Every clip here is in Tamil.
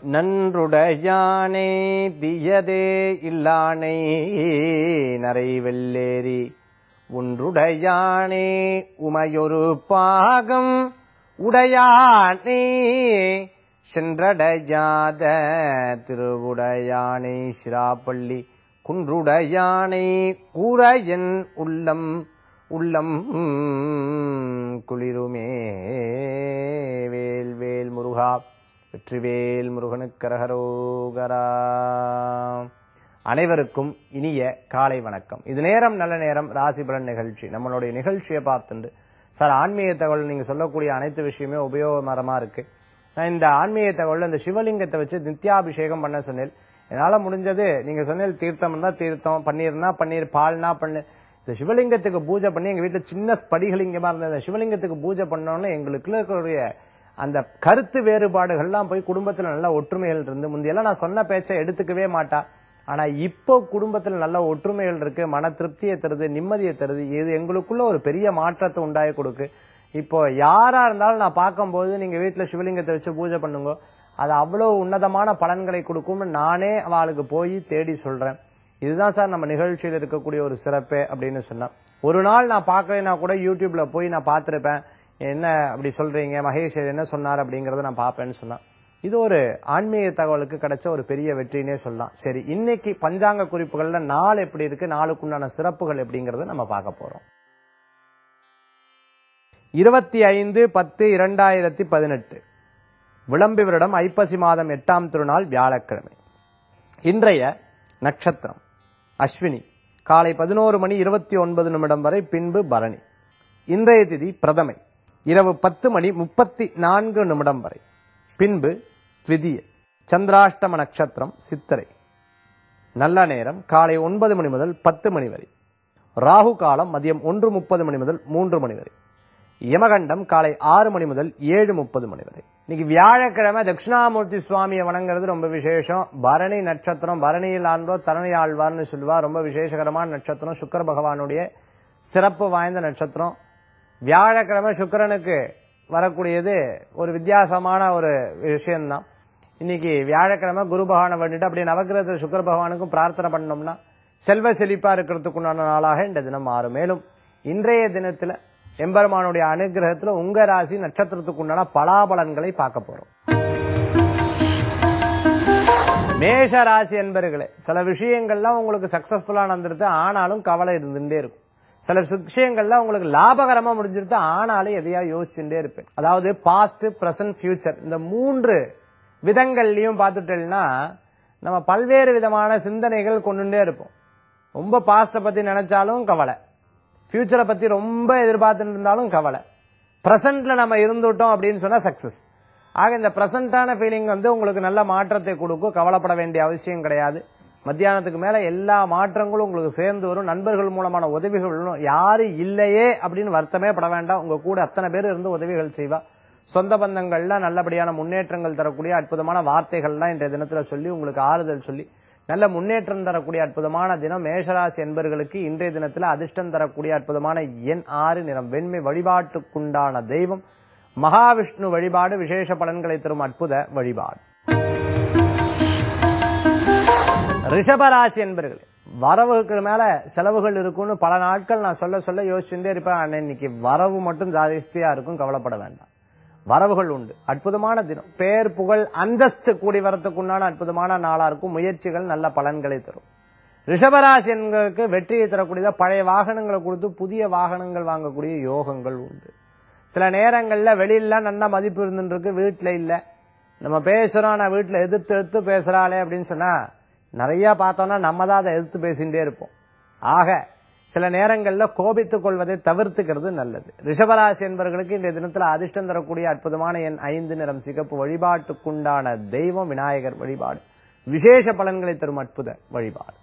நன்றுடையானே தீயதே இல்லானை நரை வெள்ளேரி ஒன்றுடையானே உமையொரு பாகம் உடையானே சென்றடையாத திருவுடையானை சிராப்பள்ளி குன்றுடையானை கூரையன் உள்ளம் உள்ளம் குளிருமே வேல் வேல் முருகா வெற்றிவேல் முருகனுக்கரகரோகரா அனைவருக்கும் இனிய காலை வணக்கம் இது நேரம் நல்ல நேரம் ராசிபலன் நிகழ்ச்சி நம்மளுடைய நிகழ்ச்சியை பார்த்துண்டு சார் ஆன்மீக தகவல் நீங்க சொல்லக்கூடிய அனைத்து விஷயமே உபயோகமரமா இருக்கு நான் இந்த ஆன்மீக தகவல் இந்த சிவலிங்கத்தை வச்சு நித்யாபிஷேகம் பண்ண சொன்னேன் என்னால முடிஞ்சது நீங்க சொன்னேன் தீர்த்தம் இருந்தா தீர்த்தம் பன்னீர்னா பன்னீர் பால்னா பண்ணு இந்த சிவலிங்கத்துக்கு பூஜை பண்ணி எங்க வீட்டுல சின்ன ஸ்படிகலிங்கமா இருந்த இந்த சிவலிங்கத்துக்கு பூஜை பண்ணோன்னு எங்களுக்குள்ள இருக்கக்கூடிய அந்த கருத்து வேறுபாடுகள்லாம் போய் குடும்பத்துல நல்ல ஒற்றுமைகள் இருந்து முந்தையெல்லாம் நான் சொன்ன பேச்சை எடுத்துக்கவே மாட்டா ஆனா இப்போ குடும்பத்துல நல்ல ஒற்றுமைகள் இருக்கு மன திருப்தியை தருது நிம்மதியை தருது இது எங்களுக்குள்ள ஒரு பெரிய மாற்றத்தை உண்டாகி கொடுக்கு இப்போ யாரா இருந்தாலும் நான் பார்க்கும்போது நீங்க வீட்டுல சிவலிங்கத்தை வச்சு பூஜை பண்ணுங்க அது அவ்வளவு உன்னதமான பலன்களை கொடுக்கும்னு நானே அவளுக்கு போய் தேடி சொல்றேன் இதுதான் சார் நம்ம நிகழ்ச்சியில் இருக்கக்கூடிய ஒரு சிறப்பு அப்படின்னு சொன்னா ஒரு நாள் நான் பார்க்கலைன்னா கூட யூடியூப்ல போய் நான் பார்த்திருப்பேன் என்ன அப்படி சொல்றீங்க மகேஷ் இது என்ன சொன்னார் அப்படிங்கறத நான் பார்ப்பேன்னு சொன்னா இது ஒரு ஆன்மீக தகவலுக்கு கிடைச்ச ஒரு பெரிய வெற்றினே சொல்லலாம் சரி இன்னைக்கு பஞ்சாங்க குறிப்புகள்ல நாள் எப்படி இருக்கு நாளுக்குண்டான சிறப்புகள் எப்படிங்கறத நம்ம பார்க்க போறோம் இருபத்தி ஐந்து பத்து இரண்டாயிரத்தி பதினெட்டு விளம்பி வருடம் ஐப்பசி மாதம் எட்டாம் திருநாள் வியாழக்கிழமை இன்றைய நட்சத்திரம் அஸ்வினி காலை பதினோரு மணி இருபத்தி ஒன்பது நிமிடம் வரை பின்பு பரணி இன்றைய திதி பிரதமை இரவு பத்து மணி முப்பத்தி நான்கு நிமிடம் வரை பின்பு த்விதிய சந்திராஷ்டம நட்சத்திரம் சித்திரை நல்ல நேரம் காலை ஒன்பது மணி முதல் பத்து மணி வரை ராகு காலம் மதியம் ஒன்று முப்பது மணி முதல் மூன்று மணி வரை யமகண்டம் காலை ஆறு மணி முதல் ஏழு முப்பது மணி வரை இன்னைக்கு வியாழக்கிழமை தட்சிணாமூர்த்தி சுவாமியை வணங்குறது ரொம்ப விசேஷம் பரணி நட்சத்திரம் பரணியில் ஆண்டோ தரணி ஆழ்வார்னு சொல்லுவா ரொம்ப விசேஷகரமான நட்சத்திரம் சுக்கர பகவானுடைய சிறப்பு வாய்ந்த நட்சத்திரம் வியாழக்கிழமை சுக்கிரனுக்கு வரக்கூடியது ஒரு வித்தியாசமான ஒரு விஷயம்தான் இன்னைக்கு வியாழக்கிழமை குரு பகவானை வேண்டிட்டு அப்படியே நவக்கிரகத்தில் சுக்கர பகவானுக்கும் பிரார்த்தனை பண்ணோம்னா செல்வ செழிப்பா இருக்கிறதுக்குண்டான நாளாக இந்த தினம் மாறும் மேலும் இன்றைய தினத்துல எம்பெருமானுடைய அனுகிரகத்துல உங்க ராசி நட்சத்திரத்துக்கு உண்டான பலாபலன்களை பார்க்க போறோம் மேஷ ராசி என்பர்களே சில விஷயங்கள்லாம் உங்களுக்கு சக்சஸ்ஃபுல்லா நடந்துருது ஆனாலும் கவலை இருந்துட்டே இருக்கும் சில விஷயங்கள்ல உங்களுக்கு லாபகரமா முடிஞ்சிருது ஆனாலும் எதையா யோசிச்சுட்டே இருப்பேன் அதாவது பாஸ்ட் பிரசன்ட் ஃபியூச்சர் இந்த மூன்று விதங்கள்லயும் பார்த்துட்டேன்னா நம்ம பல்வேறு விதமான சிந்தனைகள் கொண்டுட்டே இருப்போம் ரொம்ப பாஸ்ட பத்தி நினைச்சாலும் கவலை ஃபியூச்சரை பத்தி ரொம்ப எதிர்பார்த்துட்டு இருந்தாலும் கவலை பிரசன்ட்ல நம்ம இருந்துட்டோம் அப்படின்னு சொன்னா சக்சஸ் ஆக இந்த பிரசன்டான ஃபீலிங் வந்து உங்களுக்கு நல்ல மாற்றத்தை கொடுக்கும் கவலைப்பட வேண்டிய அவசியம் கிடையாது மத்தியானத்துக்கு மேல எல்லா மாற்றங்களும் உங்களுக்கு சேர்ந்து வரும் நண்பர்கள் மூலமான உதவிகள் வரும். யாரு இல்லையே அப்படின்னு வருத்தமே பட வேண்டாம் உங்க கூட அத்தனை பேர் இருந்து உதவிகள் செய்வா சொந்த பந்தங்கள்ல நல்லபடியான முன்னேற்றங்கள் தரக்கூடிய அற்புதமான வார்த்தைகள்லாம் இன்றைய தினத்துல சொல்லி உங்களுக்கு ஆறுதல் சொல்லி நல்ல முன்னேற்றம் தரக்கூடிய அற்புதமான தினம் மேஷராசி என்பர்களுக்கு இன்றைய தினத்துல அதிர்ஷ்டம் தரக்கூடிய அற்புதமான எண் ஆறு நிறம் வெண்மை வழிபாட்டுக்குண்டான தெய்வம் மகாவிஷ்ணு வழிபாடு விசேஷ பலன்களை தரும் அற்புத வழிபாடு ரிஷபராசி என்பர்களே வரவுக்கு மேல செலவுகள் இருக்கும்னு பல நாட்கள் நான் சொல்ல சொல்ல யோசிச்சுட்டே இருப்பேன் ஆனா இன்னைக்கு வரவு மட்டும் ஜாஸ்தியா இருக்கும் கவலைப்பட வேண்டாம் வரவுகள் உண்டு அற்புதமான தினம் பேர் புகழ் அந்தஸ்து கூடி வரத்துக்குண்டான அற்புதமான நாளா இருக்கும் முயற்சிகள் நல்ல பலன்களை தரும் ரிஷபராசி என்பதற்கு வெற்றியை தரக்கூடியதா பழைய வாகனங்களை கொடுத்து புதிய வாகனங்கள் வாங்கக்கூடிய யோகங்கள் உண்டு சில நேரங்கள்ல வெளியில நல்ல மதிப்பு இருந்துருக்கு வீட்டுல இல்ல நம்ம பேசுறோம் ஆனா வீட்டுல எதிர்த்து எதிர்த்து பேசுறாளே அப்படின்னு சொன்னா நிறைய பார்த்தோம்னா நம்ம தான் அதை எதிர்த்து பேசிட்டே இருப்போம் ஆக சில நேரங்கள்ல கோபித்துக் கொள்வதை தவிர்த்துக்கிறது நல்லது ரிஷபராசி என்பவர்களுக்கு இந்த தினத்துல அதிர்ஷ்டம் தரக்கூடிய அற்புதமான எண் ஐந்து நிறம் சிகப்பு வழிபாட்டுக்குண்டான தெய்வம் விநாயகர் வழிபாடு விசேஷ பலன்களை தரும் அற்புத வழிபாடு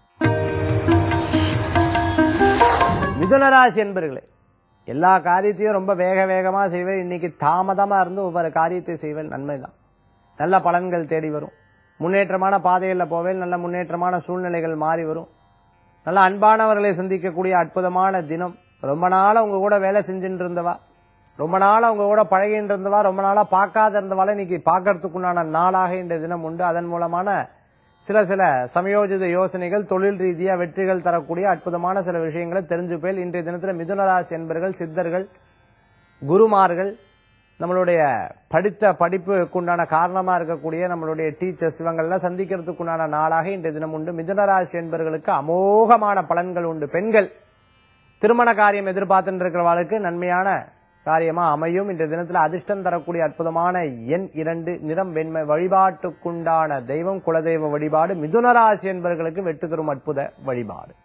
மிதுனராசி என்பர்களே எல்லா காரியத்தையும் ரொம்ப வேக வேகமா செய்வேன் இன்னைக்கு தாமதமா இருந்து ஒவ்வொரு காரியத்தை செய்வேன் நன்மைதான் நல்ல பலன்கள் தேடி வரும் முன்னேற்றமான பாதையில போவேன் நல்ல முன்னேற்றமான சூழ்நிலைகள் மாறி வரும் நல்ல அன்பானவர்களை சந்திக்கக்கூடிய அற்புதமான தினம் ரொம்ப நாளா உங்க கூட வேலை செஞ்சுட்டு இருந்தவா ரொம்ப நாள் அவங்க கூட பழகிட்டு இருந்தவா ரொம்ப நாளா பார்க்காத இருந்தவால இன்னைக்கு பார்க்கறதுக்குண்டான நாளாக இந்த தினம் உண்டு அதன் மூலமான சில சில சமயோஜித யோசனைகள் தொழில் ரீதியா வெற்றிகள் தரக்கூடிய அற்புதமான சில விஷயங்களை தெரிஞ்சு போய் இன்றைய தினத்துல மிதுனராசி என்பர்கள் சித்தர்கள் குருமார்கள் நம்மளுடைய படித்த படிப்புக்கு உண்டான காரணமா இருக்கக்கூடிய நம்மளுடைய டீச்சர்ஸ் இவங்கெல்லாம் சந்திக்கிறதுக்கு உண்டான நாளாக இன்றைய தினம் உண்டு மிதுனராசி என்பவர்களுக்கு அமோகமான பலன்கள் உண்டு பெண்கள் திருமண காரியம் எதிர்பார்த்துட்டு இருக்கிறவர்களுக்கு நன்மையான காரியமா அமையும் இன்றைய தினத்துல அதிர்ஷ்டம் தரக்கூடிய அற்புதமான எண் இரண்டு நிறம் வெண்மை வழிபாட்டுக்குண்டான தெய்வம் குலதெய்வ வழிபாடு மிதுனராசி என்பவர்களுக்கு வெற்றி தரும் அற்புத வழிபாடு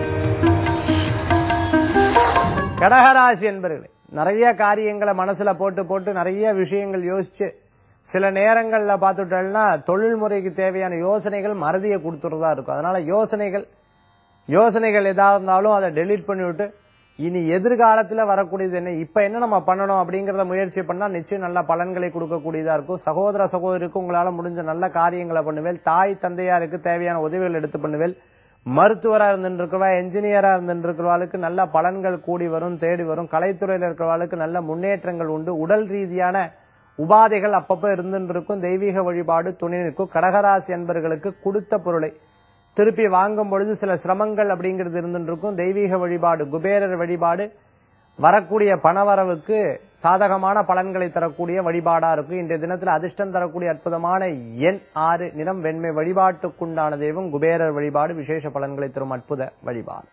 கடகராசி என்பர்களே நிறைய காரியங்களை மனசுல போட்டு போட்டு நிறைய விஷயங்கள் யோசிச்சு சில நேரங்கள்ல பார்த்துட்டோம்னா தொழில் முறைக்கு தேவையான யோசனைகள் மறதியை கொடுத்துறதா இருக்கும் அதனால யோசனைகள் யோசனைகள் எதா இருந்தாலும் அதை டெலீட் பண்ணிவிட்டு இனி எதிர்காலத்துல வரக்கூடியது என்ன இப்ப என்ன நம்ம பண்ணணும் அப்படிங்கறத முயற்சி பண்ணா நிச்சயம் நல்ல பலன்களை கொடுக்கக்கூடியதா இருக்கும் சகோதர சகோதரிக்கு உங்களால முடிஞ்ச நல்ல காரியங்களை பண்ணுவேன் தாய் தந்தையாருக்கு தேவையான உதவிகள் எடுத்து பண்ணுவேன் மருத்துவரா இருந்துருக்கிறவா என்ஜினியரா இருந்துருக்கிறவாளுக்கு நல்ல பலன்கள் கூடி வரும் தேடி வரும் கலைத்துறையில இருக்கிறவாளுக்கு நல்ல முன்னேற்றங்கள் உண்டு உடல் ரீதியான உபாதைகள் அப்பப்ப இருந்துட்டு இருக்கும் தெய்வீக வழிபாடு துணை நிற்கும் கடகராசி என்பர்களுக்கு கொடுத்த பொருளை திருப்பி வாங்கும் பொழுது சில சிரமங்கள் அப்படிங்கிறது இருந்துட்டு இருக்கும் தெய்வீக வழிபாடு குபேரர் வழிபாடு வரக்கூடிய பணவரவுக்கு சாதகமான பலன்களை தரக்கூடிய வழிபாடா இருக்கும் இன்றைய தினத்தில் அதிர்ஷ்டம் தரக்கூடிய அற்புதமான எண் ஆறு நிறம் வெண்மை வழிபாட்டுக்குண்டான தெய்வம் குபேரர் வழிபாடு விசேஷ பலன்களை தரும் அற்புத வழிபாடு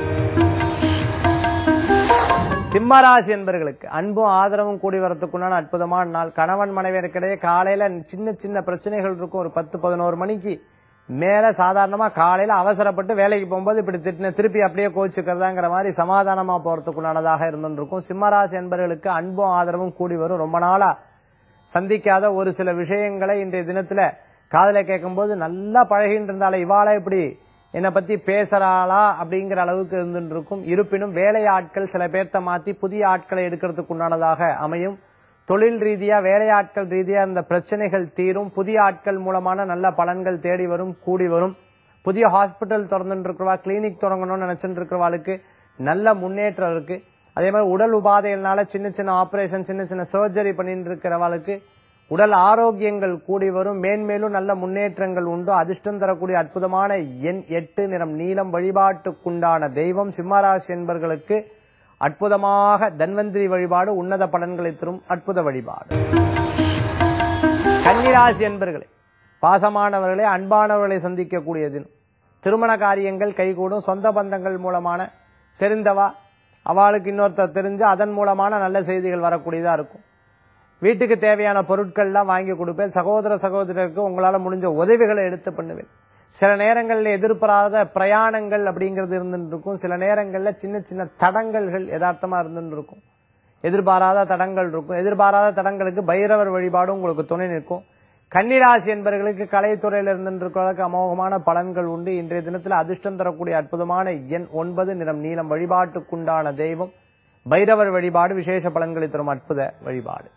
சிம்மராசி என்பர்களுக்கு அன்பும் ஆதரவும் கூடி வரத்துக்குண்டான அற்புதமான நாள் கணவன் மனைவியருக்கிடையே காலையில சின்ன சின்ன பிரச்சனைகள் இருக்கும் ஒரு பத்து பதினோரு மணிக்கு மேல சாதாரணமா காலையில அவசரப்பட்டு வேலைக்கு போகும்போது இப்படி திட்டின திருப்பி அப்படியே கோச்சுக்கிறதாங்கிற மாதிரி சமாதானமா போறதுக்குள்ளானதாக இருந்துருக்கும் சிம்மராசி என்பவர்களுக்கு அன்பும் ஆதரவும் கூடி வரும் ரொம்ப நாளா சந்திக்காத ஒரு சில விஷயங்களை இன்றைய தினத்துல காதல கேட்கும்போது நல்லா பழகிட்டு இருந்தாலே இவாள இப்படி என்னை பத்தி பேசுறாளா அப்படிங்கிற அளவுக்கு இருந்துட்டு இருக்கும் இருப்பினும் வேலை ஆட்கள் சில பேர்த்த மாத்தி புதிய ஆட்களை எடுக்கிறதுக்கு உண்டானதாக அமையும் தொழில் ரீதியா வேலையாட்கள் ரீதியா இந்த பிரச்சனைகள் தீரும் புதிய ஆட்கள் மூலமான நல்ல பலன்கள் தேடி வரும் கூடி வரும் புதிய ஹாஸ்பிட்டல் திறந்துட்டு இருக்கிறவா கிளினிக் தொடங்கணும்னு நினைச்சிட்டு இருக்கிறவாளுக்கு நல்ல முன்னேற்றம் இருக்கு அதே மாதிரி உடல் உபாதைகள்னால சின்ன சின்ன ஆபரேஷன் சின்ன சின்ன சர்ஜரி பண்ணிட்டு இருக்கிறவாளுக்கு உடல் ஆரோக்கியங்கள் கூடி வரும் மேன்மேலும் நல்ல முன்னேற்றங்கள் உண்டு அதிர்ஷ்டம் தரக்கூடிய அற்புதமான எண் எட்டு நிறம் நீலம் வழிபாட்டுக்குண்டான தெய்வம் சிம்மராசி என்பர்களுக்கு அற்புதமாக தன்வந்திரி வழிபாடு உன்னத பலன்களை தரும் அற்புத வழிபாடு கன்னிராசி என்பர்களே பாசமானவர்களே அன்பானவர்களை சந்திக்கக்கூடிய தினம் திருமண காரியங்கள் கைகூடும் சொந்த பந்தங்கள் மூலமான தெரிந்தவா அவளுக்கு இன்னொருத்தர் தெரிஞ்சு அதன் மூலமான நல்ல செய்திகள் வரக்கூடியதா இருக்கும் வீட்டுக்கு தேவையான பொருட்கள்லாம் வாங்கி கொடுப்பேன் சகோதர சகோதரருக்கு உங்களால முடிஞ்ச உதவிகளை எடுத்து பண்ணுவேன் சில நேரங்கள்ல எதிர்பாராத பிரயாணங்கள் அப்படிங்கிறது இருந்துட்டு இருக்கும் சில நேரங்கள்ல சின்ன சின்ன தடங்கல்கள் யதார்த்தமா இருந்துட்டு இருக்கும் எதிர்பாராத தடங்கள் இருக்கும் எதிர்பாராத தடங்களுக்கு பைரவர் வழிபாடு உங்களுக்கு துணை நிற்கும் கன்னிராசி என்பவர்களுக்கு கலைத்துறையில இருந்திருக்கிறவர்களுக்கு அமோகமான பலன்கள் உண்டு இன்றைய தினத்தில் அதிர்ஷ்டம் தரக்கூடிய அற்புதமான எண் ஒன்பது நிறம் நீளம் வழிபாட்டுக்குண்டான தெய்வம் பைரவர் வழிபாடு விசேஷ பலன்களை தரும் அற்புத வழிபாடு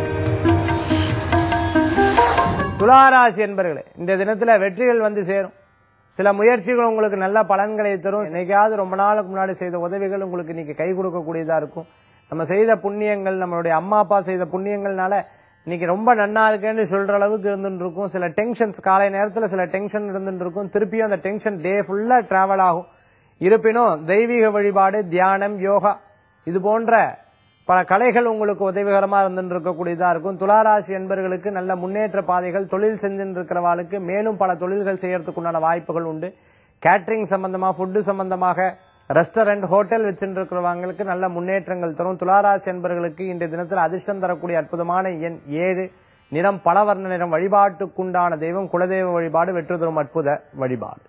துளாராசி என்பர்களே இந்த தினத்துல வெற்றிகள் வந்து சேரும் சில முயற்சிகள் உங்களுக்கு நல்ல பலன்களை தரும் என்னைக்காவது ரொம்ப நாளுக்கு முன்னாடி செய்த உதவிகள் உங்களுக்கு இன்னைக்கு கை கொடுக்கக்கூடியதா இருக்கும் நம்ம செய்த புண்ணியங்கள் நம்மளுடைய அம்மா அப்பா செய்த புண்ணியங்கள்னால இன்னைக்கு ரொம்ப நன்னா இருக்கேன்னு சொல்ற அளவுக்கு இருந்துட்டு இருக்கும் சில டென்ஷன்ஸ் காலை நேரத்துல சில டென்ஷன் இருந்துட்டு இருக்கும் திருப்பியும் அந்த டென்ஷன் டே ஃபுல்லா டிராவல் ஆகும் இருப்பினும் தெய்வீக வழிபாடு தியானம் யோகா இது போன்ற பல கலைகள் உங்களுக்கு உதவிகரமா இருந்துட்டு இருக்கக்கூடியதா இருக்கும் துளாராசி என்பர்களுக்கு நல்ல முன்னேற்ற பாதைகள் தொழில் செஞ்சுட்டு இருக்கிறவாளுக்கு மேலும் பல தொழில்கள் செய்யறதுக்கு உண்டான வாய்ப்புகள் உண்டு கேட்டரிங் சம்பந்தமா ஃபுட்டு சம்பந்தமாக ரெஸ்டாரண்ட் ஹோட்டல் வச்சுட்டு இருக்கிறவங்களுக்கு நல்ல முன்னேற்றங்கள் தரும் துளாராசி என்பர்களுக்கு இன்றைய தினத்தில் அதிர்ஷ்டம் தரக்கூடிய அற்புதமான எண் ஏழு நிறம் பலவர்ண நிறம் வழிபாட்டுக்குண்டான தெய்வம் குலதெய்வ வழிபாடு வெற்றி தரும் அற்புத வழிபாடு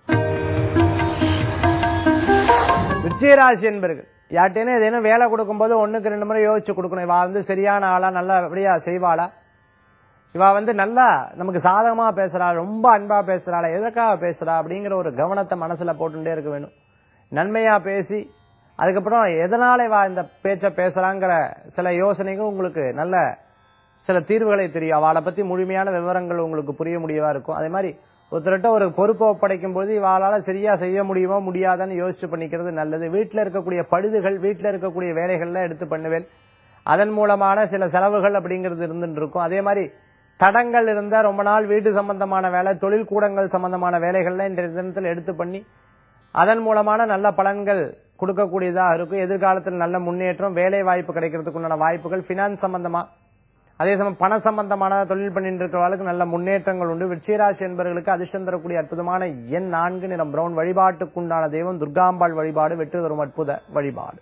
விஜயராசி என்பர்கள் யார்ட்டேனும் ஏதேனும் வேலை கொடுக்கும்போது ஒண்ணுக்கு ரெண்டு முறை யோசிச்சு கொடுக்கணும் இவா வந்து சரியான ஆளா நல்லபடியா செய்வாளா இவா வந்து நல்லா நமக்கு சாதகமா பேசுறா ரொம்ப அன்பா பேசுறாளா எதற்காக பேசுறா அப்படிங்கிற ஒரு கவனத்தை மனசுல போட்டுட்டே இருக்க வேணும் நன்மையா பேசி அதுக்கப்புறம் எதனால இவா இந்த பேச்ச பேசுறாங்கிற சில யோசனைகள் உங்களுக்கு நல்ல சில தீர்வுகளை தெரியும் அவளை பத்தி முழுமையான விவரங்கள் உங்களுக்கு புரிய முடியவா இருக்கும் அதே மாதிரி ஒருத்தர்கிட்ட ஒரு பொறுப்பை ஒப்படைக்கும் போது இவாளால சரியா செய்ய முடியுமோ முடியாதான்னு யோசிச்சு பண்ணிக்கிறது நல்லது வீட்டுல இருக்கக்கூடிய பழுதுகள் வீட்டுல இருக்கக்கூடிய வேலைகள்லாம் எடுத்து பண்ணுவேன் அதன் மூலமான சில செலவுகள் அப்படிங்கிறது இருந்துட்டு இருக்கும் அதே மாதிரி தடங்கள் இருந்தா ரொம்ப நாள் வீட்டு சம்பந்தமான வேலை தொழில் கூடங்கள் சம்பந்தமான வேலைகள்ல இன்றைய தினத்தில் எடுத்து பண்ணி அதன் மூலமான நல்ல பலன்கள் கொடுக்கக்கூடியதாக இருக்கும் எதிர்காலத்தில் நல்ல முன்னேற்றம் வேலை வாய்ப்பு கிடைக்கிறதுக்கு உண்டான வாய்ப்புகள் பினான்ஸ் சம்பந்தமா அதே சமயம் பண சம்பந்தமான தொழில் பண்ணிட்டு இருக்கிறவர்களுக்கு நல்ல முன்னேற்றங்கள் உண்டு விருச்சிகராசி என்பவர்களுக்கு அதிர்ஷ்டம் தரக்கூடிய அற்புதமான எண் நான்கு நிறம் பிரவுன் வழிபாட்டுக்குண்டான தெய்வம் துர்காம்பாள் வழிபாடு வெற்றி தரும் அற்புத வழிபாடு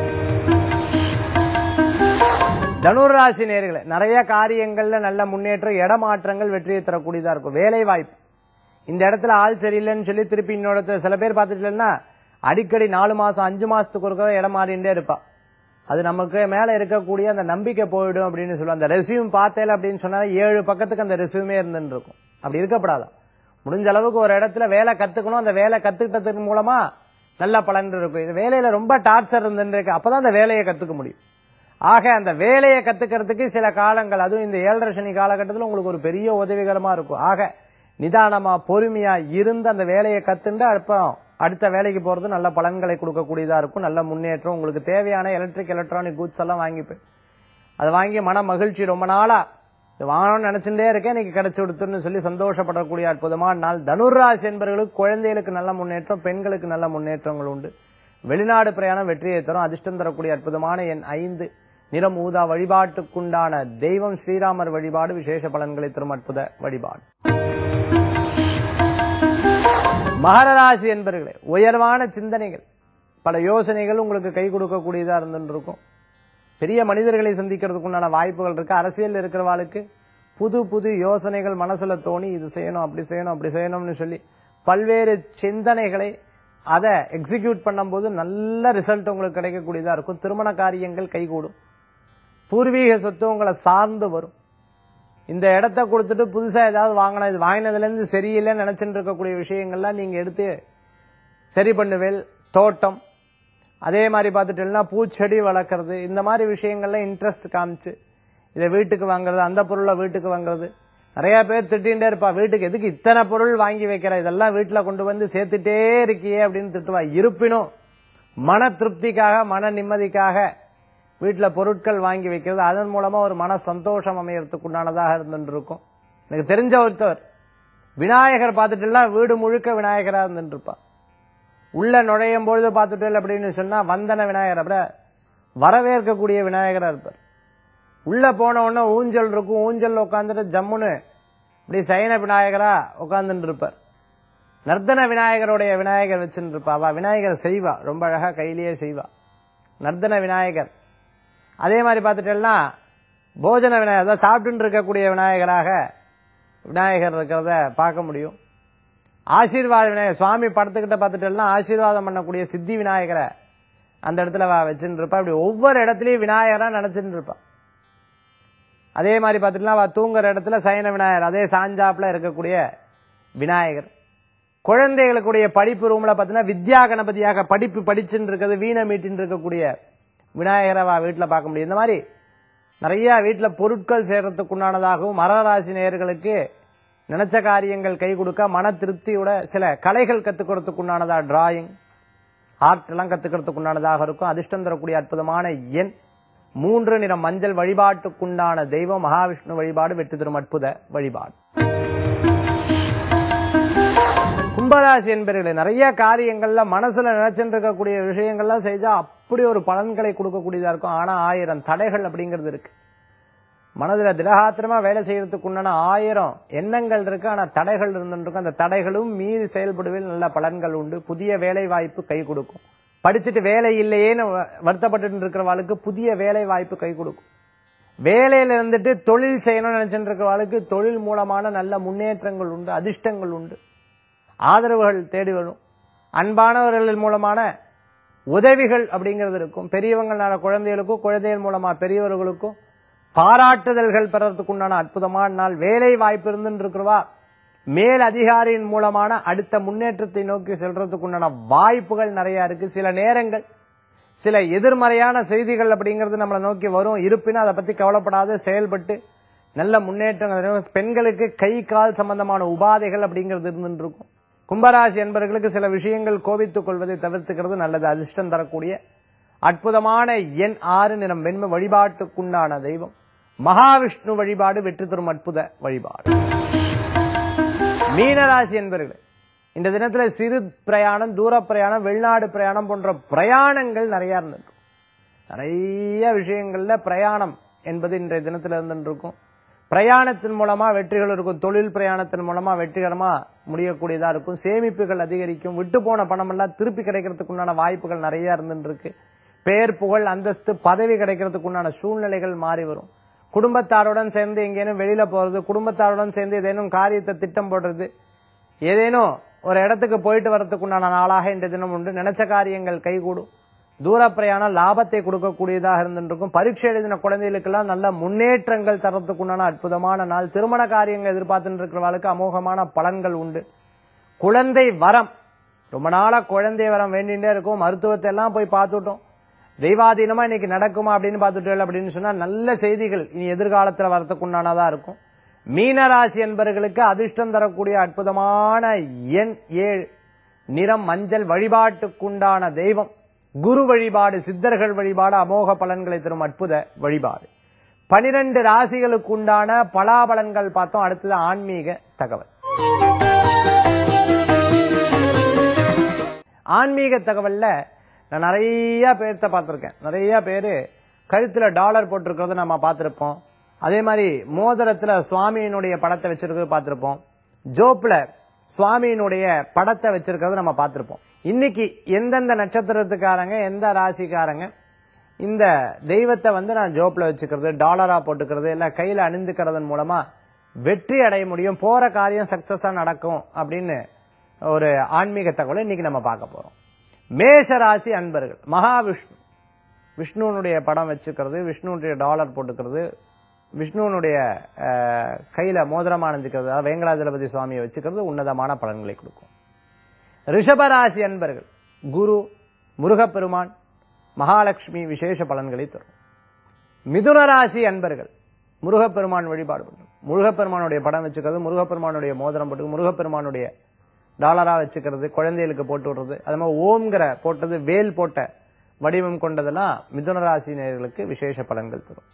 தனுராசி நேர்களே நிறைய காரியங்கள்ல நல்ல முன்னேற்றம் இடமாற்றங்கள் வெற்றியை தரக்கூடியதா இருக்கும் வேலை வாய்ப்பு இந்த இடத்துல ஆள் சரியில்லைன்னு சொல்லி திருப்பி இன்னொரு இடத்துல சில பேர் பார்த்துட்டீங்கன்னா அடிக்கடி நாலு மாசம் அஞ்சு மாசத்துக்கு ஒருக்க இடம் மாறிண்டே இருப்பா அது நமக்கு மேல இருக்கக்கூடிய அந்த நம்பிக்கை போயிடும் அப்படின்னு சொல்லுவாங்க அந்த ரெசியூம் பார்த்தேல அப்படின்னு சொன்னா ஏழு பக்கத்துக்கு அந்த ரெசியூமே இருந்துட்டு இருக்கும் அப்படி இருக்கப்படாதான் முடிஞ்ச அளவுக்கு ஒரு இடத்துல வேலை கத்துக்கணும் அந்த வேலை கத்துக்கிட்டதுக்கு மூலமா நல்ல பலன் இருக்கும் இது வேலையில ரொம்ப டார்ச்சர் இருந்துட்டு இருக்கு அப்பதான் அந்த வேலையை கத்துக்க முடியும் ஆக அந்த வேலையை கத்துக்கிறதுக்கு சில காலங்கள் அதுவும் இந்த ஏழரை சனி காலகட்டத்தில் உங்களுக்கு ஒரு பெரிய உதவிகரமா இருக்கும் ஆக நிதானமா பொறுமையா இருந்து அந்த வேலையை கத்துண்டு அப்புறம் அடுத்த வேலைக்கு போறது நல்ல பலன்களை கொடுக்கக்கூடியதா இருக்கும் நல்ல முன்னேற்றம் உங்களுக்கு தேவையான எலக்ட்ரிக் எலக்ட்ரானிக் கூட்ஸ் எல்லாம் வாங்கிப்பேன் அதை வாங்கி மன மகிழ்ச்சி ரொம்ப நாளா இது வாங்கணும்னு நினைச்சுட்டே இருக்கேன் இன்னைக்கு கிடைச்சு கொடுத்துன்னு சொல்லி சந்தோஷப்படக்கூடிய அற்புதமான நாள் தனுர்ராசி என்பவர்களுக்கு குழந்தைகளுக்கு நல்ல முன்னேற்றம் பெண்களுக்கு நல்ல முன்னேற்றங்கள் உண்டு வெளிநாடு பிரயாணம் வெற்றியை தரும் அதிர்ஷ்டம் தரக்கூடிய அற்புதமான எண் ஐந்து நிறம் ஊதா வழிபாட்டுக்குண்டான தெய்வம் ஸ்ரீராமர் வழிபாடு விசேஷ பலன்களை தரும் அற்புத வழிபாடு மகர ராசி என்பர்களே உயர்வான சிந்தனைகள் பல யோசனைகள் உங்களுக்கு கை கொடுக்கக்கூடியதா இருந்துட்டு இருக்கும் பெரிய மனிதர்களை சந்திக்கிறதுக்கு உண்டான வாய்ப்புகள் இருக்கு அரசியல் இருக்கிறவாளுக்கு புது புது யோசனைகள் மனசுல தோணி இது செய்யணும் அப்படி செய்யணும் அப்படி செய்யணும்னு சொல்லி பல்வேறு சிந்தனைகளை அதை எக்ஸிக்யூட் பண்ணும்போது நல்ல ரிசல்ட் உங்களுக்கு கிடைக்கக்கூடியதா இருக்கும் திருமண காரியங்கள் கைகூடும் பூர்வீக சொத்து உங்களை சார்ந்து வரும் இந்த இடத்த கொடுத்துட்டு புதுசா ஏதாவது வாங்கணும் இது வாங்கினதுல இருந்து சரியில்லைன்னு நினைச்சுட்டு இருக்கக்கூடிய விஷயங்கள்லாம் நீங்க எடுத்து சரி பண்ணுவேல் தோட்டம் அதே மாதிரி பார்த்துட்டீங்கன்னா பூச்செடி வளர்க்கறது இந்த மாதிரி விஷயங்கள்ல இன்ட்ரெஸ்ட் காமிச்சு இதை வீட்டுக்கு வாங்குறது அந்த பொருளை வீட்டுக்கு வாங்குறது நிறைய பேர் திட்டிகிட்டே இருப்பா வீட்டுக்கு எதுக்கு இத்தனை பொருள் வாங்கி வைக்கிற இதெல்லாம் வீட்டுல கொண்டு வந்து சேர்த்துட்டே இருக்கியே அப்படின்னு திட்டுவா இருப்பினும் மன திருப்திக்காக மன நிம்மதிக்காக வீட்டுல பொருட்கள் வாங்கி வைக்கிறது அதன் மூலமா ஒரு மன சந்தோஷம் அமையறதுக்கு உண்டானதாக இருந்துட்டு இருக்கும் எனக்கு தெரிஞ்ச ஒருத்தவர் விநாயகர் பார்த்துட்டுனா வீடு முழுக்க விநாயகரா இருந்துட்டு இருப்பா உள்ள நுழையும் பொழுது பார்த்துட்டு அப்படின்னு சொன்னா வந்தன விநாயகர் அப்படி வரவேற்கக்கூடிய விநாயகரா இருப்பார் உள்ள போன உடனே ஊஞ்சல் இருக்கும் ஊஞ்சல் உட்காந்துட்டு ஜம்முன்னு இப்படி சைன விநாயகரா உட்கார்ந்துட்டு இருப்பார் நர்த்தன விநாயகருடைய விநாயகர் வச்சுட்டு இருப்பா அவ விநாயகர் செய்வா ரொம்ப அழகா கையிலேயே செய்வா நர்த்தன விநாயகர் அதே மாதிரி பார்த்துட்டேன்னா போஜன விநாயகர் அதாவது சாப்பிட்டு இருக்கக்கூடிய விநாயகராக விநாயகர் இருக்கிறத பார்க்க முடியும் ஆசீர்வாத விநாயகர் சுவாமி படத்துக்கிட்ட பார்த்துட்டேன்னா ஆசீர்வாதம் பண்ணக்கூடிய சித்தி விநாயகரை அந்த இடத்துல அவ வச்சுட்டு இருப்பா இப்படி ஒவ்வொரு இடத்துலயும் விநாயகரா நினைச்சுட்டு இருப்பா அதே மாதிரி பார்த்துட்டுனா அவ தூங்குற இடத்துல சயன விநாயகர் அதே சாஞ்சாப்ல இருக்கக்கூடிய விநாயகர் குழந்தைகளுக்குடைய படிப்பு ரூம்ல பார்த்தீங்கன்னா வித்யா கணபதியாக படிப்பு படிச்சுட்டு இருக்கிறது வீணை மீட்டின்னு இருக்கக்கூடிய விநாயகரை அவ வீட்டுல பார்க்க முடியும் இந்த மாதிரி நிறைய வீட்டுல பொருட்கள் சேர்றதுக்கு உண்டானதாகவும் மரராசி நேயர்களுக்கு நினைச்ச காரியங்கள் கை கொடுக்க மன திருப்தியோட சில கலைகள் கத்துக்கிறதுக்கு உண்டானதா டிராயிங் ஆர்ட் எல்லாம் கத்துக்கிறதுக்கு உண்டானதாக இருக்கும் அதிர்ஷ்டம் தரக்கூடிய அற்புதமான எண் மூன்று நிறம் மஞ்சள் வழிபாட்டுக்குண்டான தெய்வம் மகாவிஷ்ணு வழிபாடு வெற்றி தரும் அற்புத வழிபாடு கும்பராசி என்பவர்களே நிறைய காரியங்கள்ல மனசுல நினைச்சுட்டு இருக்கக்கூடிய விஷயங்கள்லாம் செஞ்சா அப்படி ஒரு பலன்களை கொடுக்கக்கூடியதா இருக்கும் ஆனா ஆயிரம் தடைகள் அப்படிங்கிறது இருக்கு மனதுல திடகாத்திரமா வேலை செய்யறதுக்கு உண்டான ஆயிரம் எண்ணங்கள் இருக்கு ஆனா தடைகள் இருந்துருக்கு அந்த தடைகளும் மீறி செயல்படுவதில் நல்ல பலன்கள் உண்டு புதிய வேலை வாய்ப்பு கை கொடுக்கும் படிச்சுட்டு வேலை இல்லையேன்னு வ- வருத்தப்பட்டு இருக்கிறவாளுக்கு புதிய வேலை வாய்ப்பு கை கொடுக்கும் வேலையில இருந்துட்டு தொழில் செய்யணும்னு நினைச்சிட்டு இருக்கிறவாளுக்கு தொழில் மூலமான நல்ல முன்னேற்றங்கள் உண்டு அதிர்ஷ்டங்கள் உண்டு ஆதரவுகள் தேடி வரும் அன்பானவர்கள் மூலமான உதவிகள் அப்படிங்கிறது இருக்கும் பெரியவங்களான குழந்தைகளுக்கும் குழந்தைகள் மூலமா பெரியவர்களுக்கும் பாராட்டுதல்கள் பெறறதுக்கு உண்டான அற்புதமான நாள் வேலை வாய்ப்பு இருந்துட்டு இருக்கிறவா மேல் அதிகாரியின் மூலமான அடுத்த முன்னேற்றத்தை நோக்கி செல்றதுக்கு உண்டான வாய்ப்புகள் நிறைய இருக்கு சில நேரங்கள் சில எதிர்மறையான செய்திகள் அப்படிங்கிறது நம்மளை நோக்கி வரும் இருப்பினும் அதை பத்தி கவலைப்படாத செயல்பட்டு நல்ல முன்னேற்றங்கள் இருக்கும். பெண்களுக்கு கை கால் சம்பந்தமான உபாதைகள் அப்படிங்கிறது இருந்துட்டு இருக்கும் கும்பராசி என்பவர்களுக்கு சில விஷயங்கள் கோபித்துக் கொள்வதை தவிர்த்துக்கிறது நல்லது அதிர்ஷ்டம் தரக்கூடிய அற்புதமான எண் ஆறு நிறம் வெண்மை வழிபாட்டுக்குண்டான தெய்வம் மகாவிஷ்ணு வழிபாடு வெற்றி தரும் அற்புத வழிபாடு மீனராசி என்பர்களே இந்த தினத்துல சிறு பிரயாணம் தூர பிரயாணம் வெளிநாடு பிரயாணம் போன்ற பிரயாணங்கள் நிறைய இருந்திருக்கும் நிறைய விஷயங்கள்ல பிரயாணம் என்பது இன்றைய தினத்துல இருந்துருக்கும் பிரயாணத்தின் மூலமா வெற்றிகள் இருக்கும் தொழில் பிரயாணத்தின் மூலமா வெற்றிகரமா முடியக்கூடியதா இருக்கும் சேமிப்புகள் அதிகரிக்கும் விட்டு போன பணம் எல்லாம் திருப்பி கிடைக்கிறதுக்கு உண்டான வாய்ப்புகள் நிறைய இருந்துட்டு இருக்கு பெயர் புகழ் அந்தஸ்து பதவி கிடைக்கிறதுக்கு உண்டான சூழ்நிலைகள் மாறி வரும் குடும்பத்தாருடன் சேர்ந்து எங்கேனும் வெளியில போறது குடும்பத்தாருடன் சேர்ந்து ஏதேனும் காரியத்தை திட்டம் போடுறது ஏதேனும் ஒரு இடத்துக்கு போயிட்டு வரதுக்கு உண்டான நாளாக இந்த தினம் உண்டு நினைச்ச காரியங்கள் கைகூடும் தூர பிரயாணம் லாபத்தை கொடுக்கக்கூடியதாக இருந்திருக்கும் பரீட்சை எழுதின குழந்தைகளுக்கெல்லாம் நல்ல முன்னேற்றங்கள் தரத்துக்கு உண்டான அற்புதமான நாள் திருமண காரியங்கள் எதிர்பார்த்துட்டு இருக்கிறவர்களுக்கு அமோகமான பலன்கள் உண்டு குழந்தை வரம் ரொம்ப நாளா குழந்தை வரம் வேண்டிகிட்டே இருக்கும் மருத்துவத்தை எல்லாம் போய் பார்த்துட்டோம் தெய்வாதீனமா இன்னைக்கு நடக்குமா அப்படின்னு பார்த்துட்டு அப்படின்னு சொன்னா நல்ல செய்திகள் இனி எதிர்காலத்துல வரத்துக்கு உண்டானதா இருக்கும் மீனராசி என்பவர்களுக்கு அதிர்ஷ்டம் தரக்கூடிய அற்புதமான எண் ஏழு நிறம் மஞ்சள் வழிபாட்டுக்குண்டான தெய்வம் குரு வழிபாடு சித்தர்கள் வழிபாடு அமோக பலன்களை தரும் அற்புத வழிபாடு பனிரெண்டு ராசிகளுக்கு உண்டான பலாபலன்கள் பார்த்தோம் அடுத்தது ஆன்மீக தகவல் ஆன்மீக தகவல்ல நான் நிறைய பேர்த்த பார்த்திருக்கேன் நிறைய பேரு கழுத்துல டாலர் போட்டிருக்கிறத நம்ம பார்த்திருப்போம் அதே மாதிரி மோதிரத்துல சுவாமியினுடைய படத்தை வச்சிருக்கிறது பார்த்திருப்போம் ஜோப்ல சுவாமியினுடைய படத்தை வச்சிருக்கிறத நம்ம பார்த்திருப்போம் இன்னைக்கு எந்தெந்த நட்சத்திரத்துக்காரங்க எந்த ராசிக்காரங்க இந்த தெய்வத்தை வந்து நான் ஜோப்ல வச்சுக்கிறது டாலரா போட்டுக்கிறது இல்ல கையில அணிந்துக்கிறதன் மூலமா வெற்றி அடைய முடியும் போற காரியம் சக்சஸா நடக்கும் அப்படின்னு ஒரு ஆன்மீக தகவலை இன்னைக்கு நம்ம பார்க்க போறோம் மேஷ ராசி அன்பர்கள் மகாவிஷ்ணு விஷ்ணுனுடைய படம் வச்சுக்கிறது விஷ்ணுனுடைய டாலர் போட்டுக்கிறது விஷ்ணுனுடைய அஹ், கையில மோதிரம் அணிஞ்சுக்கிறது அதாவது வேங்கடாஜலபதி சுவாமியை வச்சுக்கிறது உன்னதமான பலன்களை கொடுக்கும் ரிஷபராசி அன்பர்கள் குரு முருகப்பெருமான் மகாலட்சுமி விசேஷ பலன்களை தரும் மிதுன ராசி அன்பர்கள் முருகப்பெருமான் வழிபாடு பண்ணும் முருகப்பெருமானுடைய படம் வச்சுக்கிறது முருகப்பெருமானுடைய மோதிரம் போட்டு முருகப்பெருமானுடைய டாலரா வச்சுக்கிறது குழந்தைகளுக்கு போட்டு விடுறது அது மாதிரி ஓம்ங்கிற போட்டது வேல் போட்ட வடிவம் கொண்டதெல்லாம் மிதுன ராசினியர்களுக்கு விசேஷ பலன்கள் தரும்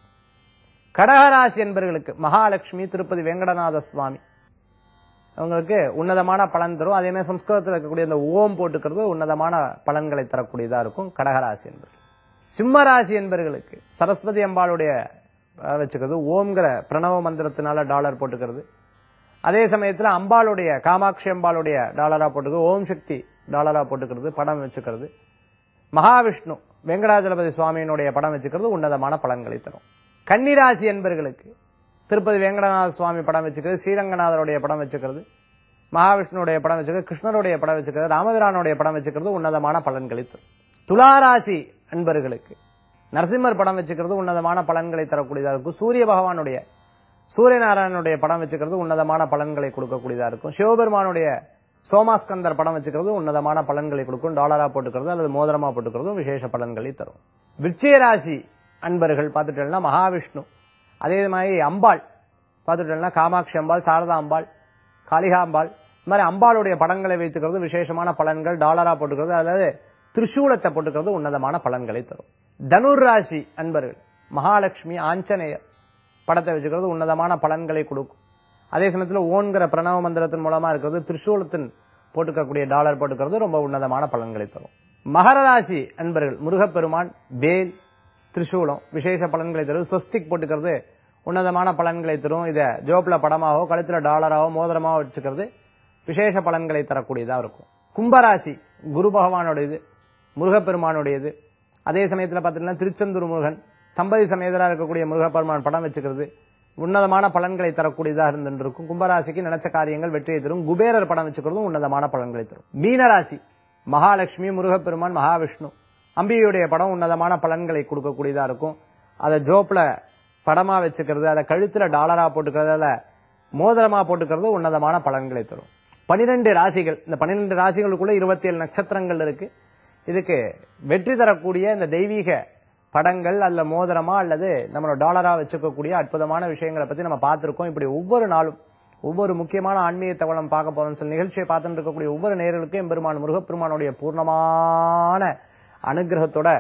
கடகராசி என்பவர்களுக்கு மகாலட்சுமி திருப்பதி வெங்கடநாத சுவாமி அவங்களுக்கு உன்னதமான பலன் தரும் அதே மாதிரி சம்ஸ்கிருதத்தில் இருக்கக்கூடிய அந்த ஓம் போட்டுக்கிறது உன்னதமான பலன்களை தரக்கூடியதா இருக்கும் கடகராசி என்பது சிம்ம ராசி என்பவர்களுக்கு சரஸ்வதி அம்பாளுடைய அஹ், வச்சுக்கிறது ஓம்ங்கிற பிரணவ மந்திரத்தினால டாலர் போட்டுக்கிறது அதே சமயத்துல அம்பாளுடைய காமாட்சி அம்பாளுடைய டாலரா போட்டுக்கிறது ஓம் சக்தி டாலரா போட்டுக்கிறது படம் வச்சுக்கிறது மகாவிஷ்ணு வெங்கடாஜலபதி சுவாமியினுடைய படம் வச்சுக்கிறது உன்னதமான பலன்களை தரும் கன்னிராசி என்பர்களுக்கு திருப்பதி வெங்கடநாத சுவாமி படம் வச்சுக்கிறது ஸ்ரீரங்கநாதருடைய படம் வச்சுக்கிறது மகாவிஷ்ணுடைய படம் வச்சுக்கிறது கிருஷ்ணருடைய படம் வச்சுக்கிறது ராமபிரானுடைய படம் வச்சுக்கிறது உன்னதமான பலன்களை தரும் துளாராசி அன்பர்களுக்கு நரசிம்மர் படம் வச்சுக்கிறது உன்னதமான பலன்களை தரக்கூடியதா இருக்கும் சூரிய பகவானுடைய சூரியநாராயணனுடைய படம் வச்சுக்கிறது உன்னதமான பலன்களை கொடுக்கக்கூடியதா இருக்கும் சிவபெருமானுடைய சோமாஸ்கந்தர் படம் வச்சுக்கிறது உன்னதமான பலன்களை கொடுக்கும் டாலரா போட்டுக்கிறது அல்லது மோதிரமா போட்டுக்கிறதும் விசேஷ பலன்களை தரும் விருச்சிக ராசி அன்பர்கள் பார்த்துட்டோம்னா மகாவிஷ்ணு அதே மாதிரி அம்பாள் பார்த்துட்டோம்னா காமாட்சி அம்பாள் சாரதா அம்பாள் காளிகாம்பாள் இந்த மாதிரி அம்பாளுடைய படங்களை வைத்துக்கிறது விசேஷமான பலன்கள் டாலரா போட்டுக்கிறது அதாவது திரிசூலத்தை போட்டுக்கிறது உன்னதமான பலன்களை தரும் தனுர் ராசி அன்பர்கள் மகாலட்சுமி ஆஞ்சநேயர் படத்தை வச்சுக்கிறது உன்னதமான பலன்களை கொடுக்கும் அதே சமயத்துல ஓன்கிற பிரணவ மந்திரத்தின் மூலமா இருக்கிறது திரிசூலத்தின் போட்டுக்கக்கூடிய டாலர் போட்டுக்கிறது ரொம்ப உன்னதமான பலன்களை தரும் மகர ராசி அன்பர்கள் முருகப்பெருமான் வேல் திரிசூலம் விசேஷ பலன்களை தரும் ஸ்வஸ்திக் போட்டுக்கிறது உன்னதமான பலன்களை தரும் இத ஜோப்ல படமாவோ கழுத்துல டாலராவோ மோதிரமாவோ வச்சுக்கிறது விசேஷ பலன்களை தரக்கூடியதா இருக்கும் கும்பராசி குரு பகவானுடையது முருகப்பெருமானுடையது அதே சமயத்துல பாத்தீங்கன்னா திருச்செந்தூர் முருகன் தம்பதி சமேதரா இருக்கக்கூடிய முருகப்பெருமான் படம் வச்சுக்கிறது உன்னதமான பலன்களை தரக்கூடியதா இருந்திருக்கும் கும்பராசிக்கு நினைச்ச காரியங்கள் வெற்றியை தரும் குபேரர் படம் வச்சுக்கிறதும் உன்னதமான பலன்களை தரும் மீனராசி மகாலட்சுமி முருகப்பெருமான் மகாவிஷ்ணு அம்பிகையுடைய படம் உன்னதமான பலன்களை கொடுக்கக்கூடியதா இருக்கும் அதை ஜோப்ல படமா வச்சுக்கிறது அதை கழுத்துல டாலரா போட்டுக்கிறது அதை மோதிரமா போட்டுக்கிறது உன்னதமான பலன்களை தரும் பனிரெண்டு ராசிகள் இந்த பன்னிரெண்டு ராசிகளுக்குள்ள இருபத்தி ஏழு நட்சத்திரங்கள் இருக்கு இதுக்கு வெற்றி தரக்கூடிய இந்த தெய்வீக படங்கள் அல்ல மோதிரமா அல்லது நம்மளோட டாலரா வச்சுக்கக்கூடிய அற்புதமான விஷயங்களை பத்தி நம்ம பார்த்திருக்கோம் இப்படி ஒவ்வொரு நாளும் ஒவ்வொரு முக்கியமான ஆன்மீக தகவலும் பார்க்க போறோம் சில நிகழ்ச்சியை பார்த்துட்டு இருக்கக்கூடிய ஒவ்வொரு நேர்களுக்கும் எம்பெருமான் முருகப்பெருமானுடைய பூர்ணமான அனுகிரகத்தோட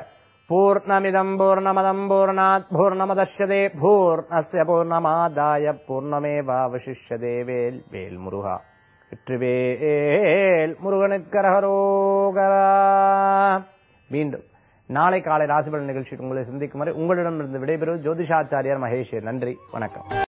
பூர்ணமிதம் பூர்ணமதம் பூர்ணாத் பூர்ணமதஷ்யதே பூர்ணஸ்ய பூர்ணமாதாய பூர்ணமேவாவசிஷ்யதே வேல் வேல் முருகா வெற்றிவேல் முருகனுக்கரகரோகரா மீண்டும் நாளை காலை ராசிபலன் நிகழ்ச்சி உங்களை சந்திக்கும் வரை உங்களிடமிருந்து விடைபெறுவது ஜோதிஷாச்சாரியார் மகேஷ் நன்றி வணக்கம்